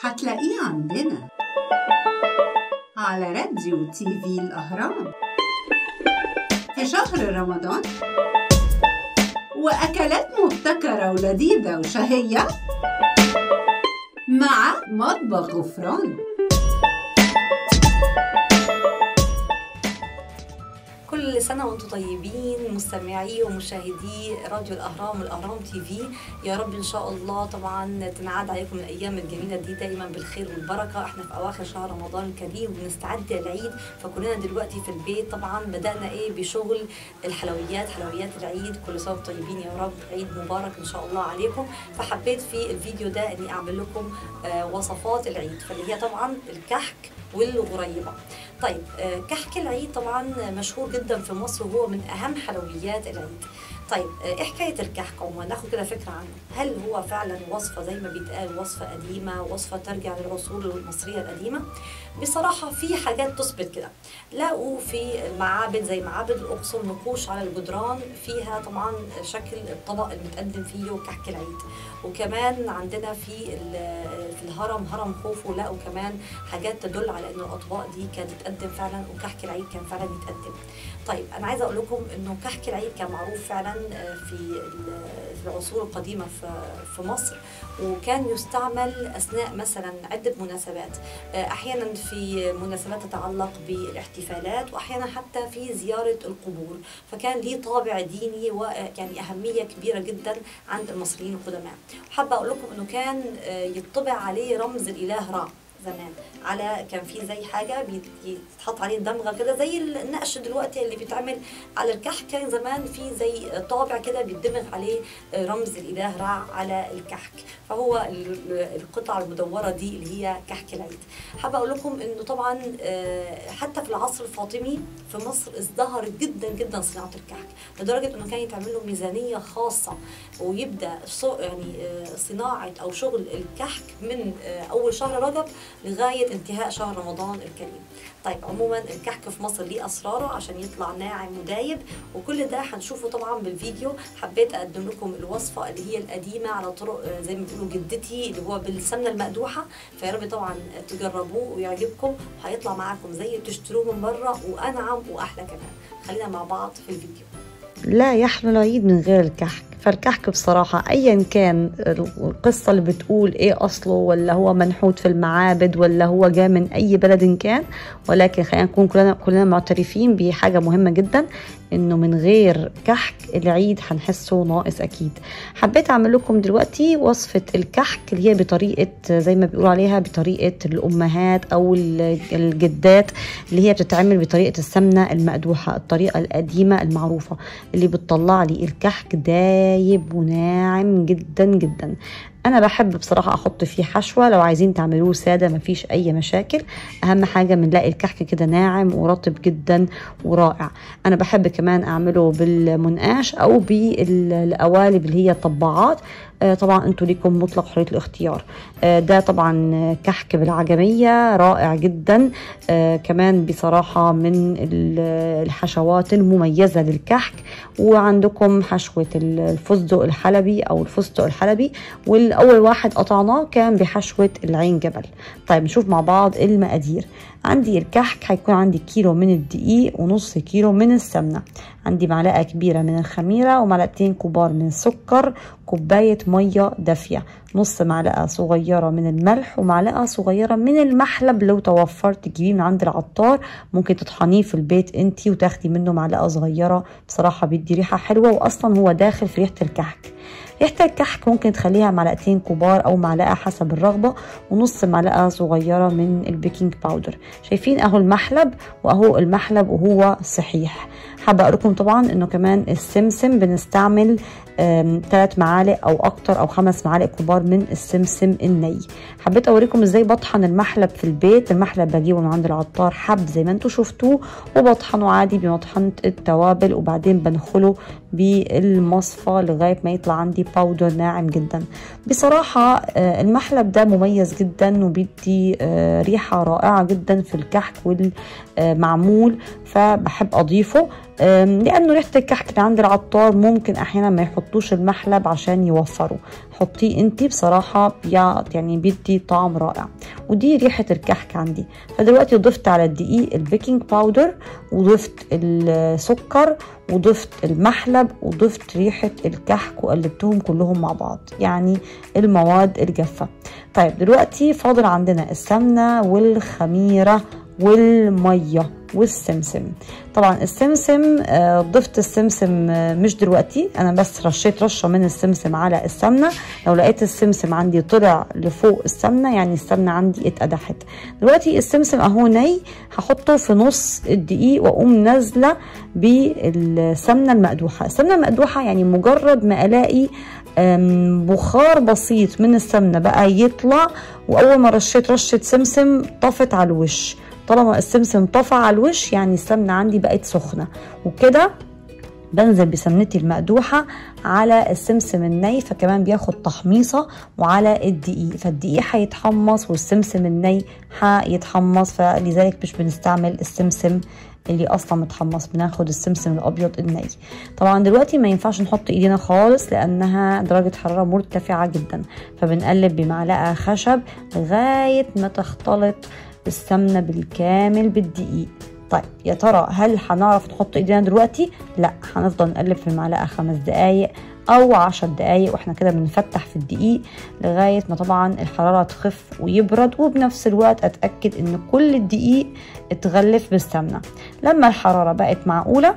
هتلاقيه عندنا على راديو تي في الأهرام في شهر رمضان وأكلات مبتكرة ولذيذة وشهية مع مطبخ غفران كل سنة وانتم طيبين مستمعي ومشاهدي راديو الأهرام والأهرام تي في يا رب إن شاء الله طبعا تنعاد عليكم الأيام الجميلة دي دائما بالخير والبركة احنا في أواخر شهر رمضان الكريم وبنستعد للعيد فكلنا دلوقتي في البيت طبعا بدأنا إيه بشغل الحلويات حلويات العيد كل سنة وانتم طيبين يا رب عيد مبارك إن شاء الله عليكم فحبيت في الفيديو ده إني أعمل لكم آه وصفات العيد فاللي هي طبعا الكحك والغريبة طيب آه، كحك العيد طبعا مشهور جدا في مصر وهو من أهم حلويات العيد طيب آه، ايه حكايه الكحك عموما ناخد كده فكره عنه هل هو فعلا وصفه زي ما بيتقال وصفه قديمه وصفه ترجع للعصور المصريه القديمه بصراحه في حاجات تثبت كده لقوا في المعابد زي معابد الاقصر نقوش على الجدران فيها طبعا شكل الطبق المتقدم فيه كحك العيد وكمان عندنا في ال- في الهرم هرم خوفو لقوا كمان حاجات تدل على ان الاطباق دي كانت تتقدم فعلا وكحك العيد كان فعلا يتقدم طيب انا عايزه اقول لكم انه كحك العيد كان معروف فعلا آه، في ال- في العصور القديمه في في مصر وكان يستعمل اثناء مثلا عده مناسبات آه، احيانا في مناسبات تتعلق بالاحتفالات واحيانا حتى في زياره القبور فكان ليه طابع ديني ويعني اهميه كبيره جدا عند المصريين القدماء حابه اقول لكم انه كان آه، يطبع عليه رمز الاله را زمان على كان في زي حاجه بيتحط عليه دمغه كده زي النقش دلوقتي اللي بيتعمل على الكحك كان زمان في زي طابع كده بيدمغ عليه رمز الاله رع على الكحك فهو ال- القطعه المدوره دي اللي هي كحك العيد حابه اقول لكم انه طبعا آه، حتى في العصر الفاطمي في مصر ازدهرت جدا جدا صناعه الكحك لدرجه انه كان يتعمل له ميزانيه خاصه ويبدا صو- يعني آه، صناعه او شغل الكحك من آه، اول شهر رجب لغايه انتهاء شهر رمضان الكريم طيب عموما الكحك في مصر ليه اسراره عشان يطلع ناعم ودايب وكل ده هنشوفه طبعا بالفيديو حبيت اقدم لكم الوصفه اللي هي القديمه على طرق آه، زي ما بيقولوا جدتي اللي هو بالسمنه المقدوحه فيا رب طبعا تجربوه ويعجبكم وهيطلع معاكم زي تشتروه من بره وانعم واحلى كمان خلينا مع بعض في الفيديو لا يحلو العيد من غير الكحك فالكحك بصراحة أيا كان القصة اللي بتقول إيه أصله ولا هو منحوت في المعابد ولا هو جاء من أي بلد كان ولكن خلينا نكون كلنا كلنا معترفين بحاجة مهمة جدا إنه من غير كحك العيد هنحسه ناقص أكيد حبيت أعمل لكم دلوقتي وصفة الكحك اللي هي بطريقة زي ما بيقولوا عليها بطريقة الأمهات أو ال- الجدات اللي هي بتتعمل بطريقة السمنة المقدوحة الطريقة القديمة المعروفة اللي بتطلع لي الكحك دايب وناعم جدا جدا انا بحب بصراحه احط فيه حشوه لو عايزين تعملوه ساده مفيش اي مشاكل اهم حاجه بنلاقي الكحك كده ناعم ورطب جدا ورائع انا بحب كمان اعمله بالمنقاش او بالقوالب اللي هي طباعات آه، طبعا انتوا ليكم مطلق حريه الاختيار آه، ده طبعا كحك بالعجميه رائع جدا آه، كمان بصراحه من ال- الحشوات المميزه للكحك وعندكم حشوه الفستق الحلبي او الفستق الحلبي والاول واحد قطعناه كان بحشوه العين جبل طيب نشوف مع بعض المقادير عندي الكحك هيكون عندي كيلو من الدقيق ونص كيلو من السمنه عندي معلقه كبيره من الخميره ومعلقتين كبار من السكر كوبايه ميه دافيه نص معلقه صغيره من الملح ومعلقه صغيره من المحلب لو توفرت تجيبيه من عند العطار ممكن تطحنيه في البيت انتي وتاخدي منه معلقه صغيره بصراحه بيدي ريحه حلوه واصلا هو داخل في ريحه الكحك ريحة الكحك ممكن تخليها معلقتين كبار أو معلقة حسب الرغبة ونص معلقة صغيرة من البيكنج باودر شايفين أهو المحلب وأهو المحلب وهو صحيح حابة أقول لكم طبعا إنه كمان السمسم بنستعمل ثلاث معالق أو أكتر أو خمس معالق كبار من السمسم الني حبيت أوريكم إزاي بطحن المحلب في البيت المحلب بجيبه من عند العطار حب زي ما انتوا شفتوه وبطحنه عادي بمطحنة التوابل وبعدين بنخله بالمصفى لغاية ما يطلع عندي باودر ناعم جدا بصراحة آه، المحلب ده مميز جدا وبيدي آه، ريحة رائعة جدا في الكحك والمعمول فبحب أضيفه أم، لانه ريحه الكحك اللي عند العطار ممكن احيانا ما يحطوش المحلب عشان يوفروا حطيه انت بصراحه بيع- يعني بيدي طعم رائع ودي ريحه الكحك عندي فدلوقتي ضفت على الدقيق البيكنج باودر وضفت السكر وضفت المحلب وضفت ريحه الكحك وقلبتهم كلهم مع بعض يعني المواد الجافه طيب دلوقتي فاضل عندنا السمنه والخميره والميه والسمسم طبعا السمسم آه، ضفت السمسم آه، مش دلوقتي انا بس رشيت رشه من السمسم على السمنه لو لقيت السمسم عندي طلع لفوق السمنه يعني السمنه عندي اتقدحت دلوقتي السمسم اهو ني هحطه في نص الدقيق واقوم نازله بالسمنه المقدوحه السمنه المقدوحه يعني مجرد ما الاقي أم، بخار بسيط من السمنه بقى يطلع واول ما رشيت رشه سمسم طفت على الوش طالما السمسم طفى على الوش يعني السمنه عندي بقت سخنه وكده بنزل بسمنتي المقدوحة على السمسم الني فكمان بياخد تحميصة وعلى الدقيق فالدقيق هيتحمص والسمسم الني هيتحمص فلذلك مش بنستعمل السمسم اللي اصلا متحمص بناخد السمسم الابيض الني طبعا دلوقتي ما ينفعش نحط ايدينا خالص لانها درجه حراره مرتفعه جدا فبنقلب بمعلقه خشب لغايه ما تختلط السمنه بالكامل بالدقيق طيب يا ترى هل هنعرف نحط ايدينا دلوقتي لا هنفضل نقلب في المعلقه خمس دقايق او عشر دقايق واحنا كده بنفتح في الدقيق لغايه ما طبعا الحراره تخف ويبرد وبنفس الوقت اتاكد ان كل الدقيق اتغلف بالسمنه لما الحراره بقت معقوله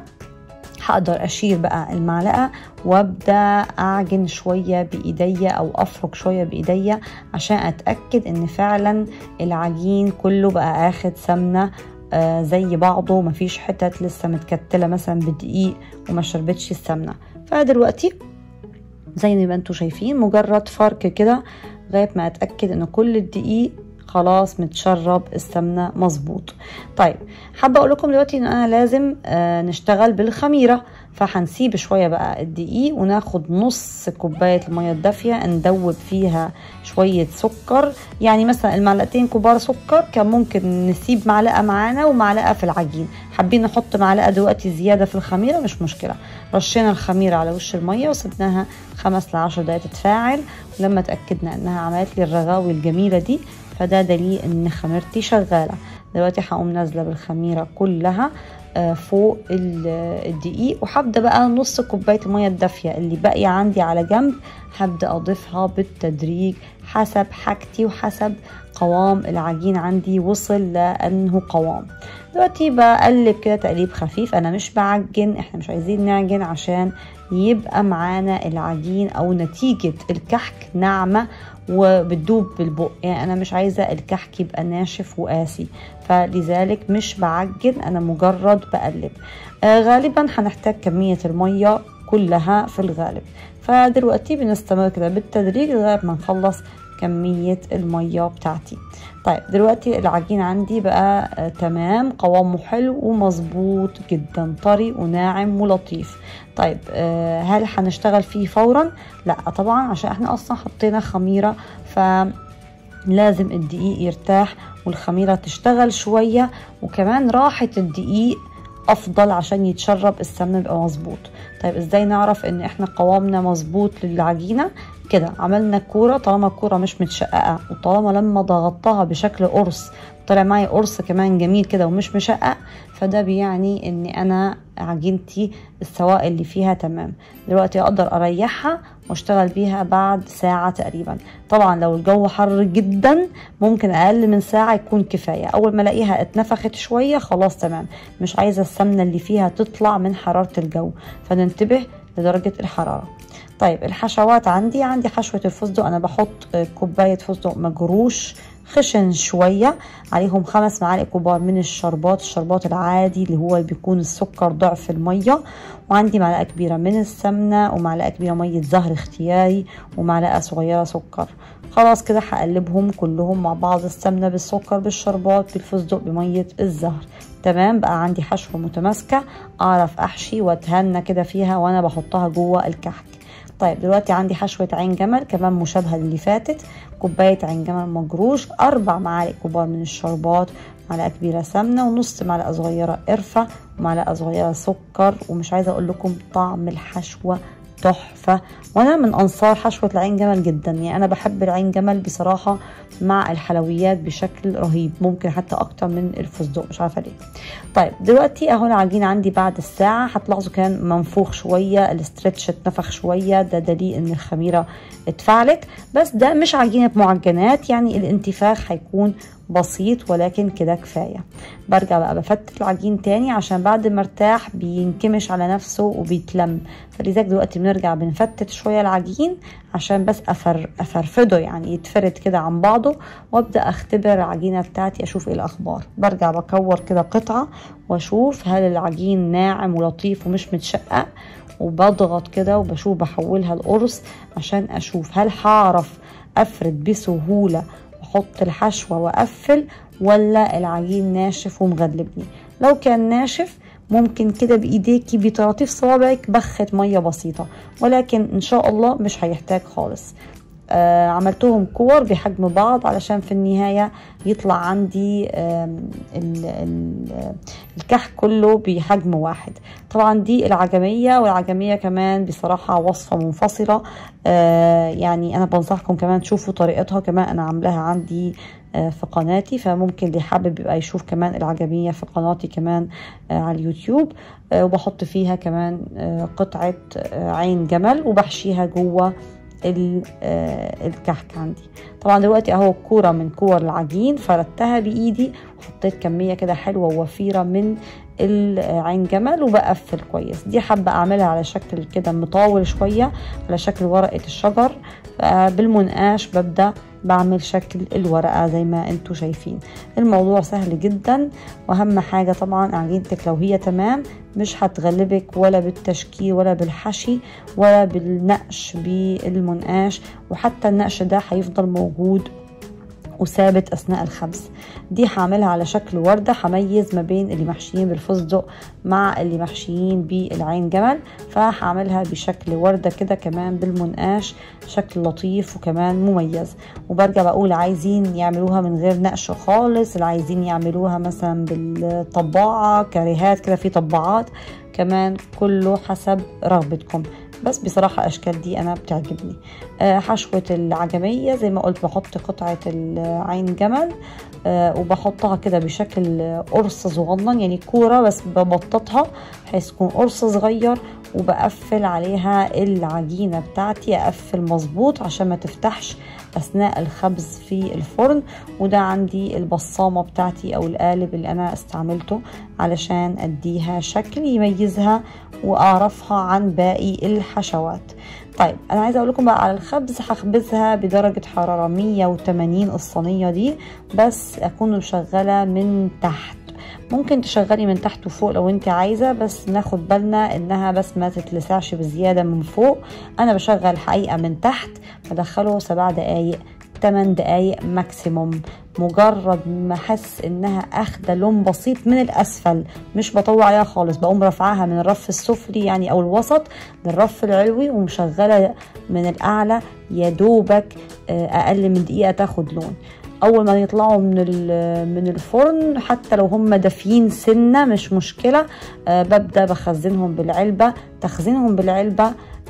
هقدر اشيل بقى المعلقه وابدا اعجن شويه بايديا او افرك شويه بايديا عشان اتاكد ان فعلا العجين كله بقى اخد سمنه آه زي بعضه مفيش حتت لسه متكتله مثلا بالدقيق وما شربتش السمنه فدلوقتي زي ما انتوا شايفين مجرد فرك كده لغايه ما اتاكد ان كل الدقيق خلاص متشرب السمنه مظبوط طيب حابه اقول لكم دلوقتي ان انا لازم آه نشتغل بالخميره فهنسيب شويه بقى الدقيق وناخد نص كوبايه الميه الدافيه ندوب فيها شويه سكر يعني مثلا المعلقتين كبار سكر كان ممكن نسيب معلقه معانا ومعلقه في العجين حابين نحط معلقه دلوقتي زياده في الخميره مش مشكله رشينا الخميره على وش الميه وسبناها خمس لعشر دقايق تتفاعل ولما اتاكدنا انها عملت لي الرغاوي الجميله دي فده دليل ان خميرتي شغاله دلوقتي هقوم نازله بالخميره كلها فوق الدقيق وهبدا بقى نص كوبايه الميه الدافيه اللي باقيه عندي على جنب هبدا اضيفها بالتدريج حسب حاجتي وحسب قوام العجين عندي وصل لانه قوام دلوقتي بقلب كده تقليب خفيف انا مش بعجن احنا مش عايزين نعجن عشان يبقى معانا العجين او نتيجه الكحك ناعمه وبتدوب بالبق يعني انا مش عايزه الكحك يبقى ناشف وقاسي فلذلك مش بعجن انا مجرد بقلب آه غالبا هنحتاج كميه الميه كلها في الغالب فدلوقتي بنستمر كده بالتدريج لغايه ما نخلص كمية المية بتاعتي طيب دلوقتي العجين عندي بقى آه تمام قوامه حلو ومظبوط جدا طري وناعم ولطيف طيب آه هل هنشتغل فيه فورا لا طبعا عشان احنا اصلا حطينا خميرة ف لازم الدقيق يرتاح والخميرة تشتغل شوية وكمان راحة الدقيق افضل عشان يتشرب السمن يبقى مظبوط طيب ازاي نعرف ان احنا قوامنا مظبوط للعجينه كده عملنا كوره طالما الكوره مش متشققه وطالما لما ضغطتها بشكل قرص طلع معايا قرص كمان جميل كده ومش مشقق فده بيعني ان انا عجينتي السوائل اللي فيها تمام دلوقتي اقدر اريحها واشتغل بيها بعد ساعة تقريبا طبعا لو الجو حر جدا ممكن اقل من ساعة يكون كفاية اول ما الاقيها اتنفخت شوية خلاص تمام مش عايزة السمنة اللي فيها تطلع من حرارة الجو فننتبه لدرجة الحرارة طيب الحشوات عندي عندي حشوة الفستق انا بحط كوباية فستق مجروش خشن شوية عليهم خمس معالق كبار من الشربات الشربات العادي اللي هو بيكون السكر ضعف المية وعندي معلقة كبيرة من السمنة ومعلقة كبيرة مية زهر اختياري ومعلقة صغيرة سكر خلاص كده هقلبهم كلهم مع بعض السمنة بالسكر بالشربات بالفستق بمية الزهر تمام بقى عندي حشوة متماسكة اعرف احشي واتهنى كده فيها وانا بحطها جوه الكحك طيب دلوقتي عندي حشوة عين جمل كمان مشابهة للي فاتت كوباية عين جمل مجروش أربع معالق كبار من الشربات معلقه كبيره سمنه ونص معلقه صغيره قرفه ومعلقه صغيره سكر ومش عايزه اقول لكم طعم الحشوه تحفه وانا من انصار حشوه العين جمل جدا يعني انا بحب العين جمل بصراحه مع الحلويات بشكل رهيب ممكن حتى اكتر من الفستق مش عارفه ليه طيب دلوقتي اهو العجين عندي بعد الساعه هتلاحظوا كان منفوخ شويه الاسترتش اتنفخ شويه ده دليل ان الخميره اتفعلت بس ده مش عجينه معجنات يعني الانتفاخ هيكون بسيط ولكن كده كفاية برجع بقى بفتت العجين تاني عشان بعد ما ارتاح بينكمش على نفسه وبيتلم فلذلك دلوقتي بنرجع بنفتت شوية العجين عشان بس أفر أفرفده يعني يتفرد كده عن بعضه وابدأ اختبر العجينة بتاعتي اشوف ايه الاخبار برجع بكور كده قطعة واشوف هل العجين ناعم ولطيف ومش متشقق وبضغط كده وبشوف بحولها القرص عشان اشوف هل هعرف افرد بسهولة واحط الحشوة واقفل ولا العجين ناشف ومغلبني لو كان ناشف ممكن كده بايديكي بطراطيف صوابعك بخة مية بسيطة ولكن ان شاء الله مش هيحتاج خالص آه عملتهم كور بحجم بعض علشان في النهاية يطلع عندي آه ال ال الكحك كله بحجم واحد طبعا دي العجمية والعجمية كمان بصراحة وصفة منفصلة آه يعني أنا بنصحكم كمان تشوفوا طريقتها كمان أنا عاملاها عندي في قناتي فممكن اللي حابب يبقى يشوف كمان العجمية في قناتي كمان على اليوتيوب وبحط فيها كمان قطعة عين جمل وبحشيها جوه الكحك عندي طبعا دلوقتي اهو كوره من كور العجين فردتها بايدي وحطيت كميه كده حلوه ووفيره من العين جمل وبقفل كويس دي حابه اعملها على شكل كده مطاول شويه على شكل ورقه الشجر بالمنقاش ببدا بعمل شكل الورقه زي ما انتم شايفين الموضوع سهل جدا واهم حاجه طبعا عجينتك لو هي تمام مش هتغلبك ولا بالتشكيل ولا بالحشي ولا بالنقش بالمنقاش وحتى النقش ده هيفضل موجود وثابت اثناء الخبز دي هعملها على شكل ورده هميز ما بين اللي محشيين بالفستق مع اللي محشيين بالعين جمل فهعملها بشكل ورده كده كمان بالمنقاش شكل لطيف وكمان مميز وبرجع بقول عايزين يعملوها من غير نقش خالص اللي عايزين يعملوها مثلا بالطباعه كاريهات كده في طباعات كمان كله حسب رغبتكم بس بصراحة الأشكال دي أنا بتعجبني أه حشوة العجمية زي ما قلت بحط قطعة العين جمل أه وبحطها كده بشكل قرص صغنن يعني كورة بس ببططها بحيث يكون قرص صغير وبقفل عليها العجينة بتاعتي أقفل مظبوط عشان ما تفتحش أثناء الخبز في الفرن وده عندي البصامة بتاعتي أو القالب اللي أنا استعملته علشان أديها شكل يميزها وأعرفها عن باقي الحشوات طيب أنا عايزة أقول لكم بقى على الخبز هخبزها بدرجة حرارة 180 الصينية دي بس أكون مشغلة من تحت ممكن تشغلي من تحت وفوق لو انت عايزة بس ناخد بالنا انها بس ما تتلسعش بزيادة من فوق انا بشغل الحقيقة من تحت بدخله سبع دقايق 8 دقايق ماكسيموم مجرد ما احس انها اخده لون بسيط من الاسفل مش بطوع عليها خالص بقوم رافعاها من الرف السفلي يعني او الوسط للرف العلوي ومشغله من الاعلى يا دوبك اقل من دقيقه تاخد لون اول ما يطلعوا من من الفرن حتى لو هم دافيين سنه مش مشكله أه ببدا بخزنهم بالعلبه تخزينهم بالعلبه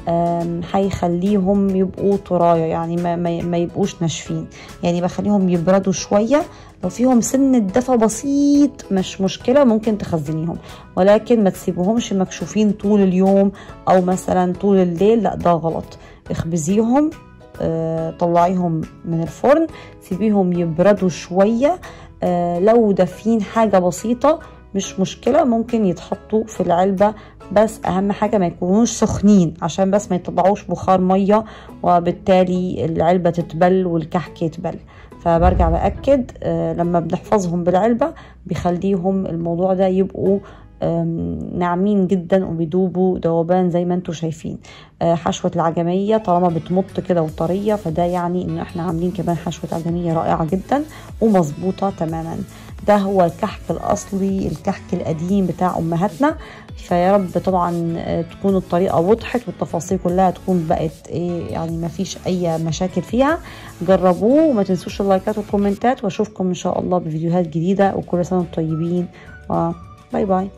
هيخليهم يبقوا طرايه يعني ما, ما, ما يبقوش ناشفين يعني بخليهم يبردوا شويه لو فيهم سن دفى بسيط مش مشكله ممكن تخزنيهم ولكن ما تسيبوهمش مكشوفين طول اليوم او مثلا طول الليل لا ده غلط اخبزيهم آه طلعيهم من الفرن سيبيهم يبردوا شويه آه لو دافين حاجه بسيطه مش مشكله ممكن يتحطوا في العلبه بس اهم حاجه ما يكونوش سخنين عشان بس ما يطلعوش بخار ميه وبالتالي العلبه تتبل والكحك يتبل فبرجع باكد آه لما بنحفظهم بالعلبه بيخليهم الموضوع ده يبقوا ناعمين جدا وبيدوبوا ذوبان زي ما انتم شايفين حشوة العجمية طالما بتمط كده وطرية فده يعني ان احنا عاملين كمان حشوة عجمية رائعة جدا ومظبوطة تماما ده هو الكحك الاصلي الكحك القديم بتاع امهاتنا فيا رب طبعا آه، تكون الطريقه وضحت والتفاصيل كلها تكون بقت ايه يعني ما فيش اي مشاكل فيها جربوه وما تنسوش اللايكات والكومنتات واشوفكم ان شاء الله بفيديوهات جديده وكل سنه وانتم طيبين وباي باي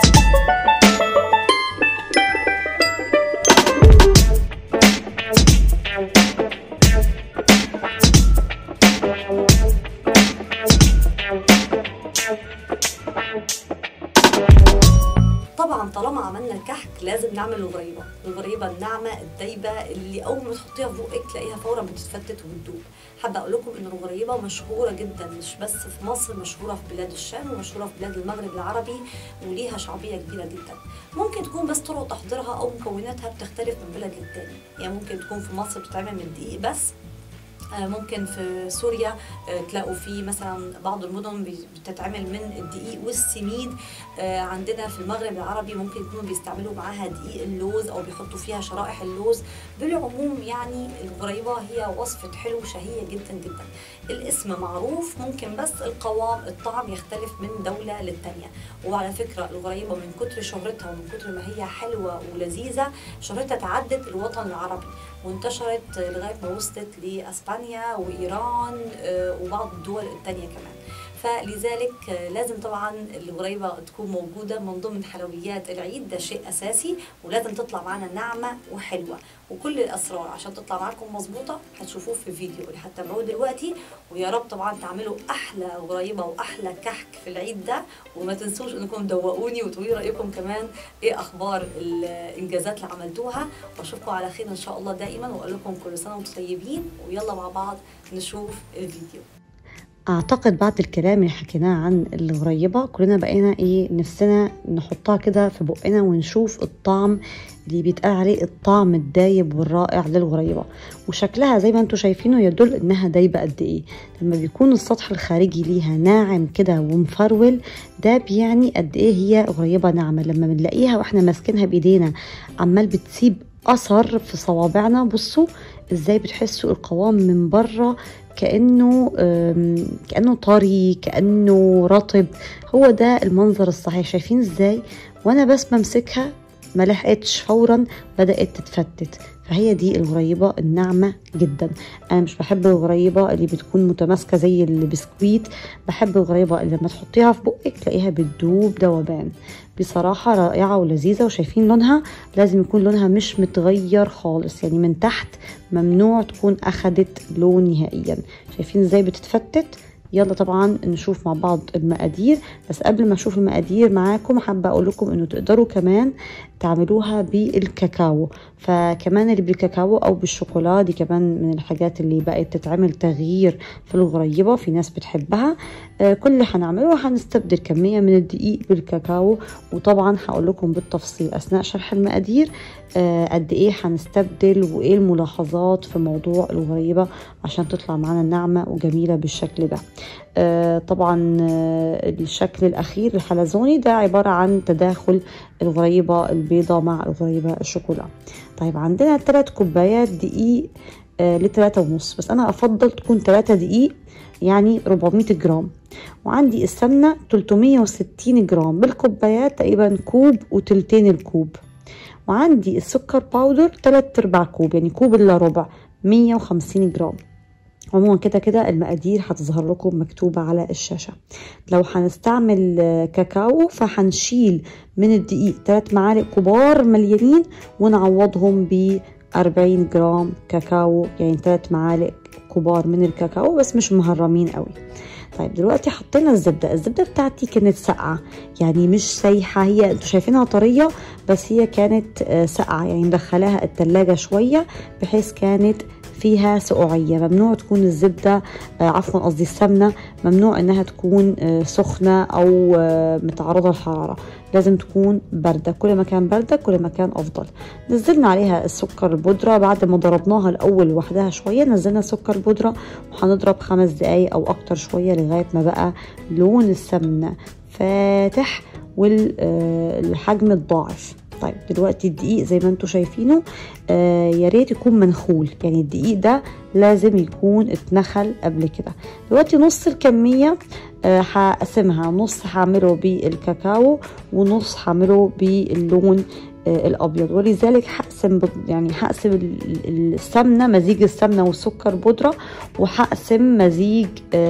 طبعا طالما عملنا الكحك لازم نعمل الغريبه الغريبه الناعمه الدايبه اللي اول ما تحطيها في بقك تلاقيها فورا بتتفتت وبتدوب حابه اقول لكم ان الغريبه مشهوره جدا مش بس في مصر مشهوره في بلاد الشام ومشهوره في بلاد المغرب العربي وليها شعبيه كبيره جدا ممكن تكون بس طرق تحضيرها او مكوناتها بتختلف من بلد للتاني يعني ممكن تكون في مصر بتتعمل من دقيق بس آه، ممكن في سوريا آه، تلاقوا في مثلا بعض المدن بي- بتتعمل من الدقيق والسميد آه، عندنا في المغرب العربي ممكن يكونوا بيستعملوا معاها دقيق اللوز او بيحطوا فيها شرائح اللوز بالعموم يعني الغريبه هي وصفه حلو شهيه جدا جدا الاسم معروف ممكن بس القوام الطعم يختلف من دوله للتانيه وعلى فكره الغريبه من كتر شهرتها ومن كتر ما هي حلوه ولذيذه شهرتها تعدت الوطن العربي وانتشرت لغايه ما وصلت لاسبانيا وايران آه، وبعض الدول التانية كمان فلذلك آه، لازم طبعا الغريبه تكون موجوده من ضمن حلويات العيد ده شيء اساسي ولازم تطلع معانا ناعمه وحلوه وكل الاسرار عشان تطلع معاكم مظبوطه هتشوفوه في الفيديو اللي هتتابعوه دلوقتي ويا رب طبعا تعملوا احلى غريبه واحلى كحك في العيد ده وما تنسوش انكم تدوقوني وتقولوا رايكم كمان ايه اخبار الانجازات اللي عملتوها واشوفكم على خير ان شاء الله دائما واقول لكم كل سنه وانتم طيبين ويلا مع بعض نشوف الفيديو اعتقد بعد الكلام اللي حكيناه عن الغريبه كلنا بقينا ايه نفسنا نحطها كده في بقنا ونشوف الطعم اللي بيتقال عليه الطعم الدايب والرائع للغريبه وشكلها زي ما انتم شايفينه يدل انها دايبه قد ايه لما بيكون السطح الخارجي ليها ناعم كده ومفرول ده بيعني قد ايه هي غريبه ناعمه لما بنلاقيها واحنا ماسكينها بايدينا عمال بتسيب اثر في صوابعنا بصوا ازاي بتحسوا القوام من بره كانه أم، كانه طري كانه رطب هو ده المنظر الصحيح شايفين ازاي وانا بس بمسكها ما لحقتش فورا بدات تتفتت فهي دي الغريبه الناعمه جدا انا مش بحب الغريبه اللي بتكون متماسكه زي البسكويت بحب الغريبه اللي لما تحطيها في بقك تلاقيها بتدوب دوبان بصراحه رائعه ولذيذه وشايفين لونها لازم يكون لونها مش متغير خالص يعني من تحت ممنوع تكون اخدت لون نهائيا شايفين ازاي بتتفتت يلا طبعا نشوف مع بعض المقادير بس قبل ما اشوف المقادير معاكم حابه اقول لكم انه تقدروا كمان تعملوها بالكاكاو فكمان اللي بالكاكاو او بالشوكولا دي كمان من الحاجات اللي بقت تتعمل تغيير في الغريبه في ناس بتحبها آه، كل اللي هنعمله هنستبدل كميه من الدقيق بالكاكاو وطبعا هقول لكم بالتفصيل اثناء شرح المقادير آه، قد ايه هنستبدل وايه الملاحظات في موضوع الغريبه عشان تطلع معانا ناعمه وجميله بالشكل ده آه، طبعا آه، الشكل الاخير الحلزوني ده عباره عن تداخل الغريبه البيضاء مع الغريبه الشوكولا طيب عندنا ثلاث كوبايات دقيق آه، لتلاتة ونص بس انا افضل تكون تلاتة دقيق يعني 400 جرام وعندي السمنه 360 جرام بالكوبايات تقريبا كوب وتلتين الكوب وعندي السكر باودر 3 ارباع كوب يعني كوب الا ربع 150 جرام عموما كده كده المقادير هتظهر لكم مكتوبة على الشاشة لو هنستعمل آه، كاكاو فهنشيل من الدقيق 3 معالق كبار مليانين ونعوضهم ب 40 جرام كاكاو يعني 3 معالق كبار من الكاكاو بس مش مهرمين قوي طيب دلوقتي حطينا الزبدة الزبدة بتاعتي كانت ساقعة يعني مش سايحة هي انتوا شايفينها طرية بس هي كانت آه، ساقعة يعني مدخلاها التلاجة شوية بحيث كانت فيها سقوعية ممنوع تكون الزبدة آه، عفوا قصدي السمنة ممنوع انها تكون آه، سخنة او آه، متعرضة للحرارة لازم تكون باردة كل ما كان باردة كل ما كان افضل نزلنا عليها السكر البودرة بعد ما ضربناها الاول لوحدها شوية نزلنا سكر بودرة وهنضرب خمس دقايق او اكتر شوية لغاية ما بقى لون السمنة فاتح والحجم اتضاعف طيب دلوقتي الدقيق زي ما انتم شايفينه آه يا ريت يكون منخول يعني الدقيق ده لازم يكون اتنخل قبل كده دلوقتي نص الكميه آه هقسمها نص هعمله بالكاكاو ونص هعمله باللون آه الابيض ولذلك هقسم بض- يعني هقسم ال- ال- السمنه مزيج السمنه والسكر بودره وهقسم مزيج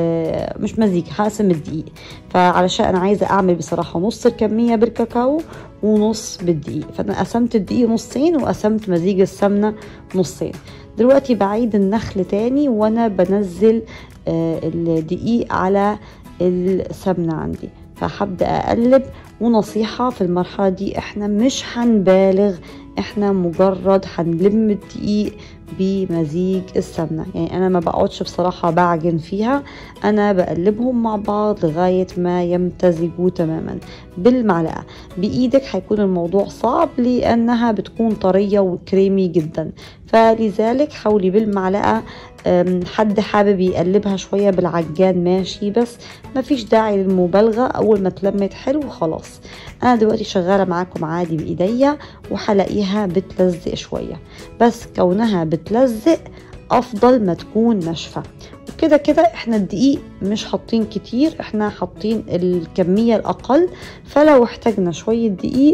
آه مش مزيج هقسم الدقيق فعلشان انا عايزه اعمل بصراحه نص الكميه بالكاكاو ونص بالدقيق فانا قسمت الدقيق نصين وقسمت مزيج السمنه نصين دلوقتي بعيد النخل تاني وانا بنزل آه الدقيق على السمنه عندي فهبدا اقلب ونصيحه في المرحله دي احنا مش هنبالغ احنا مجرد هنلم الدقيق بمزيج السمنه يعني انا ما بقعدش بصراحه بعجن فيها انا بقلبهم مع بعض لغايه ما يمتزجوا تماما بالمعلقه بايدك هيكون الموضوع صعب لانها بتكون طريه وكريمي جدا فلذلك حاولي بالمعلقه أم، حد حابب يقلبها شويه بالعجان ماشي بس مفيش داعي للمبالغه اول ما اتلمت حلو خلاص انا دلوقتي شغاله معاكم عادي بايديا وهلاقيها بتلزق شويه بس كونها بتلزق افضل ما تكون ناشفه وكده كده احنا الدقيق مش حاطين كتير احنا حاطين الكميه الاقل فلو احتاجنا شويه دقيق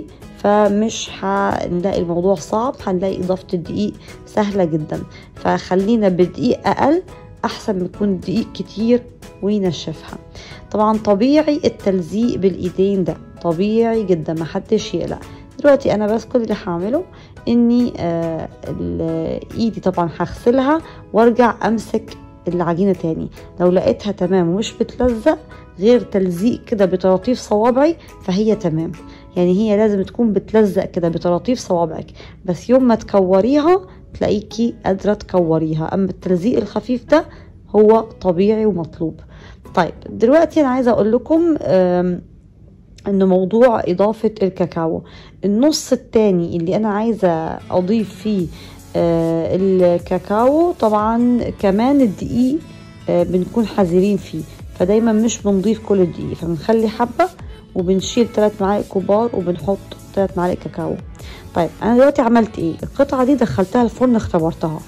فمش هنلاقي الموضوع صعب هنلاقي اضافه الدقيق سهله جدا فخلينا بدقيق اقل احسن ما يكون دقيق كتير وينشفها طبعا طبيعي التلزيق بالايدين ده طبيعي جدا ما حدش يقلق دلوقتي انا بس كل اللي هعمله اني آه ال- ايدي طبعا هغسلها وارجع امسك العجينه تاني لو لقيتها تمام ومش بتلزق غير تلزيق كده بطراطيف صوابعي فهي تمام يعني هي لازم تكون بتلزق كده بطراطيف صوابعك بس يوم ما تكوريها تلاقيكي قادرة تكوريها أما التلزيق الخفيف ده هو طبيعي ومطلوب طيب دلوقتي أنا عايزة أقول لكم آم، ان موضوع اضافة الكاكاو النص التاني اللي انا عايزة اضيف فيه آه، الكاكاو طبعا كمان الدقيق آه، بنكون حذرين فيه فدايما مش بنضيف كل الدقيق فبنخلي حبة وبنشيل ثلاث معالق كبار وبنحط ثلاث معالق كاكاو طيب انا دلوقتي عملت ايه القطعة دي دخلتها الفرن اختبرتها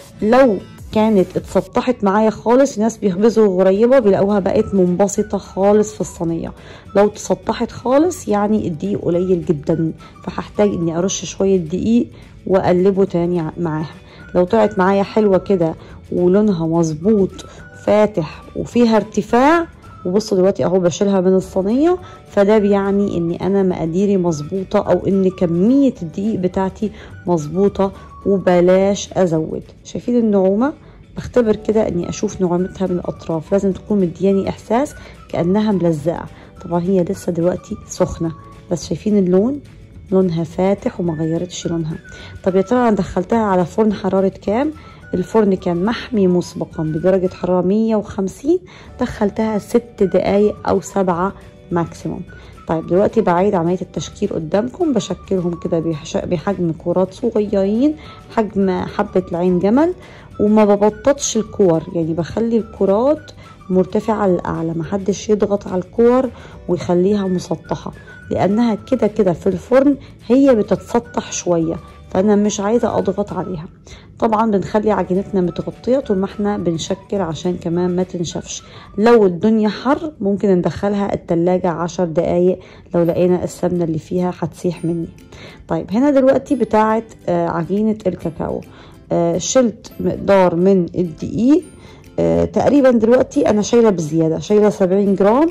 لو كانت اتسطحت معايا خالص الناس بيخبزوا غريبة بيلاقوها بقت منبسطة خالص في الصينية لو تسطحت خالص يعني الدقيق قليل جدا فهحتاج اني ارش شوية دقيق واقلبه تاني ع- معاها لو طلعت معايا حلوة كده ولونها مظبوط فاتح وفيها ارتفاع وبصوا دلوقتي اهو بشيلها من الصينية فده بيعني ان انا مقاديري مظبوطة او ان كمية الدقيق بتاعتي مظبوطة وبلاش ازود شايفين النعومة بختبر كده اني اشوف نعومتها من الاطراف لازم تكون مدياني احساس كانها ملزقه طبعا هي لسه دلوقتي سخنه بس شايفين اللون لونها فاتح وما غيرتش لونها طب يا ترى انا دخلتها على فرن حراره كام الفرن كان محمي مسبقا بدرجة حرارة 150 دخلتها ست دقايق أو سبعة ماكسيموم طيب دلوقتي بعيد عملية التشكيل قدامكم بشكلهم كده بحش- بحجم كورات صغيرين حجم حبة العين جمل وما ببططش الكور يعني بخلي الكورات مرتفعة للأعلى محدش يضغط على الكور ويخليها مسطحة لأنها كده كده في الفرن هي بتتسطح شوية فأنا مش عايزة أضغط عليها طبعا بنخلي عجينتنا متغطية طول ما احنا بنشكل عشان كمان ما تنشفش لو الدنيا حر ممكن ندخلها التلاجة عشر دقايق لو لقينا السمنة اللي فيها هتسيح مني طيب هنا دلوقتي بتاعة آه، عجينة الكاكاو آه، شلت مقدار من الدقيق آه، تقريبا دلوقتي انا شايله بزياده شايله 70 جرام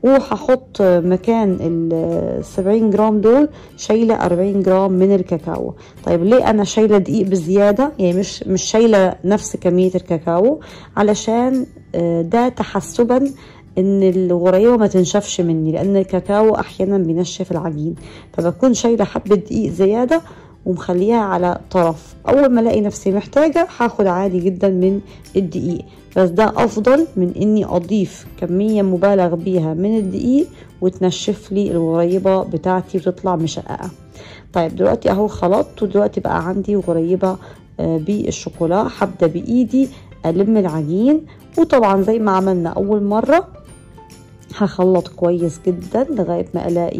وهحط مكان ال 70 جرام دول شايله 40 جرام من الكاكاو طيب ليه انا شايله دقيق بزياده يعني مش مش شايله نفس كميه الكاكاو علشان آه، ده تحسبا ان الغريبه ما تنشفش مني لان الكاكاو احيانا بينشف العجين فبكون شايله حبه دقيق زياده ومخليها على طرف اول ما الاقي نفسي محتاجه هاخد عادي جدا من الدقيق بس ده افضل من اني اضيف كميه مبالغ بيها من الدقيق وتنشف لي الغريبه بتاعتي وتطلع مشققه طيب دلوقتي اهو خلطت ودلوقتي بقى عندي غريبه آه، بالشوكولا هبدا بايدي الم العجين وطبعا زي ما عملنا اول مره هخلط كويس جدا لغايه ما الاقي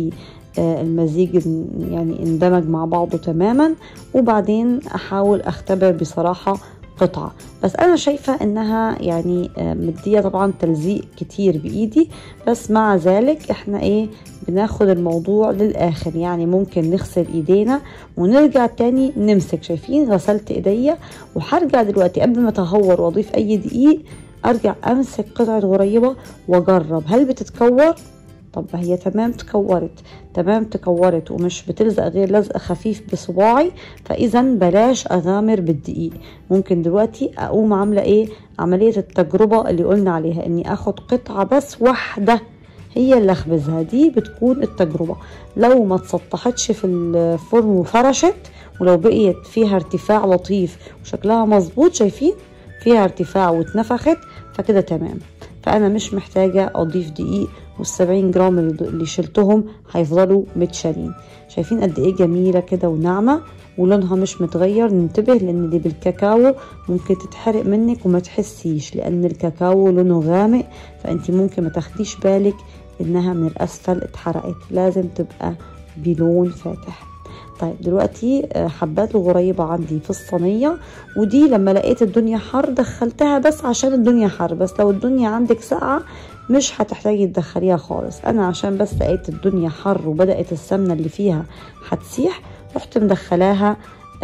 آه، المزيج يعني اندمج مع بعضه تماما وبعدين احاول اختبر بصراحة قطعة بس أنا شايفة إنها يعني آه، مدية طبعا تلزيق كتير بإيدي بس مع ذلك إحنا إيه بناخد الموضوع للآخر يعني ممكن نغسل إيدينا ونرجع تاني نمسك شايفين غسلت إيديا وهرجع دلوقتي قبل ما أتهور وأضيف أي دقيق أرجع أمسك قطعة غريبة وأجرب هل بتتكور طب هي تمام تكورت تمام تكورت ومش بتلزق غير لزق خفيف بصباعي فاذا بلاش اغامر بالدقيق ممكن دلوقتي اقوم عامله ايه عمليه التجربه اللي قلنا عليها اني اخد قطعه بس واحده هي اللي اخبزها دي بتكون التجربه لو ما تسطحتش في الفرن وفرشت ولو بقيت فيها ارتفاع لطيف وشكلها مظبوط شايفين فيها ارتفاع واتنفخت فكده تمام فانا مش محتاجه اضيف دقيق والسبعين جرام اللي شلتهم هيفضلوا متشالين شايفين قد ايه جميله كده وناعمه ولونها مش متغير ننتبه لان دي بالكاكاو ممكن تتحرق منك وما تحسيش لان الكاكاو لونه غامق فانت ممكن ما تاخديش بالك انها من الاسفل اتحرقت لازم تبقى بلون فاتح طيب دلوقتي حبات الغريبة عندي في الصينية ودي لما لقيت الدنيا حر دخلتها بس عشان الدنيا حر بس لو الدنيا عندك ساقعة مش هتحتاجي تدخليها خالص انا عشان بس لقيت الدنيا حر وبدأت السمنة اللي فيها هتسيح رحت مدخلاها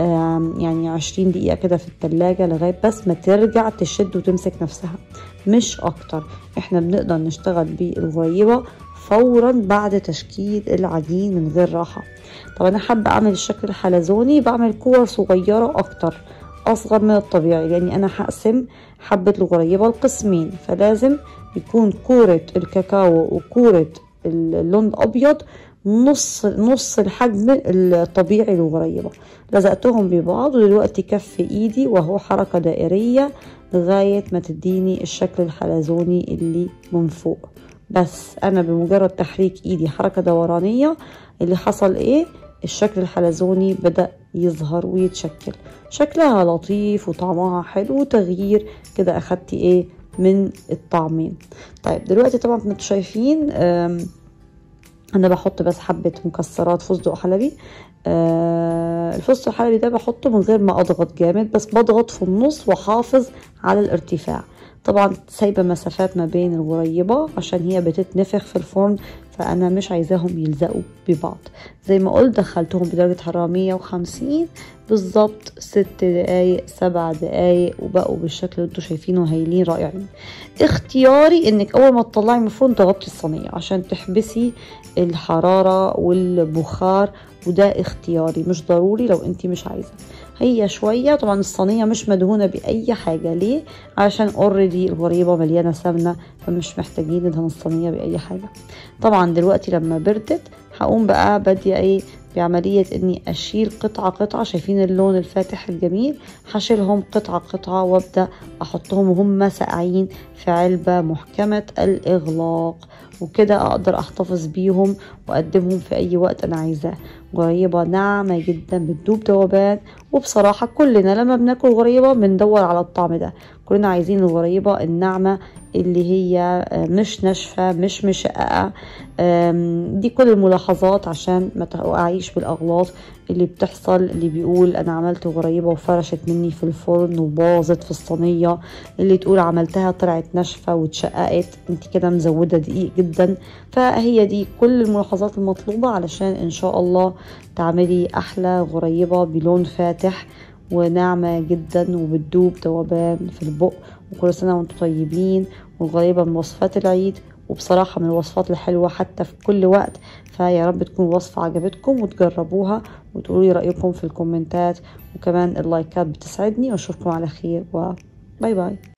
يعني عشرين دقيقة كده في التلاجة لغاية بس ما ترجع تشد وتمسك نفسها مش أكتر احنا بنقدر نشتغل بالغريبة فورا بعد تشكيل العجين من غير راحة طب أنا حابة أعمل الشكل الحلزوني بعمل كور صغيرة أكتر أصغر من الطبيعي يعني أنا هقسم حبة الغريبة لقسمين فلازم يكون كورة الكاكاو وكورة اللون الأبيض نص نص الحجم الطبيعي للغريبة لزقتهم ببعض ودلوقتي كف ايدي وهو حركة دائرية لغاية ما تديني الشكل الحلزوني اللي من فوق بس انا بمجرد تحريك ايدي حركة دورانية اللي حصل ايه الشكل الحلزوني بدأ يظهر ويتشكل شكلها لطيف وطعمها حلو وتغيير كده اخدتي ايه من الطعمين طيب دلوقتي طبعا انتوا شايفين انا بحط بس حبه مكسرات فستق حلبي آه الفستق الحلبي ده بحطه من غير ما اضغط جامد بس بضغط في النص واحافظ على الارتفاع طبعا سايبه مسافات ما بين الغريبه عشان هي بتتنفخ في الفرن فانا مش عايزاهم يلزقوا ببعض زي ما قلت دخلتهم بدرجه حراره 150 بالظبط ست دقايق سبع دقايق وبقوا بالشكل اللي انتوا شايفينه هايلين رائعين اختياري انك اول ما تطلعي من الفرن تغطي الصينيه عشان تحبسي الحراره والبخار وده اختياري مش ضروري لو انت مش عايزه هي شويه طبعا الصينيه مش مدهونه باي حاجه ليه عشان اوريدي الغريبه مليانه سمنه فمش محتاجين ندهن الصينيه باي حاجه طبعا دلوقتي لما بردت هقوم بقى باديه ايه بعملية اني اشيل قطعة قطعة شايفين اللون الفاتح الجميل هشيلهم قطعة قطعة وابدأ احطهم وهم ساقعين في علبة محكمة الاغلاق وكده اقدر احتفظ بيهم واقدمهم في اي وقت انا عايزاه غريبة ناعمة جدا بتدوب ذوبان وبصراحة كلنا لما بناكل غريبة بندور على الطعم ده كلنا عايزين الغريبة الناعمة اللي هي مش ناشفة مش مشققة دي كل الملاحظات عشان ما تقعيش بالاغلاط اللي بتحصل اللي بيقول انا عملت غريبة وفرشت مني في الفرن وباظت في الصينية اللي تقول عملتها طلعت ناشفة واتشققت انت كده مزودة دقيق جدا فهي دي كل الملاحظات المطلوبة علشان ان شاء الله تعملي احلى غريبة بلون فاتح وناعمة جدا وبتدوب ذوبان في البق وكل سنة وانتم طيبين والغريبة من وصفات العيد وبصراحة من الوصفات الحلوة حتى في كل وقت فيا رب تكون وصفة عجبتكم وتجربوها وتقولوا لي رأيكم في الكومنتات وكمان اللايكات بتسعدني واشوفكم على خير وباي باي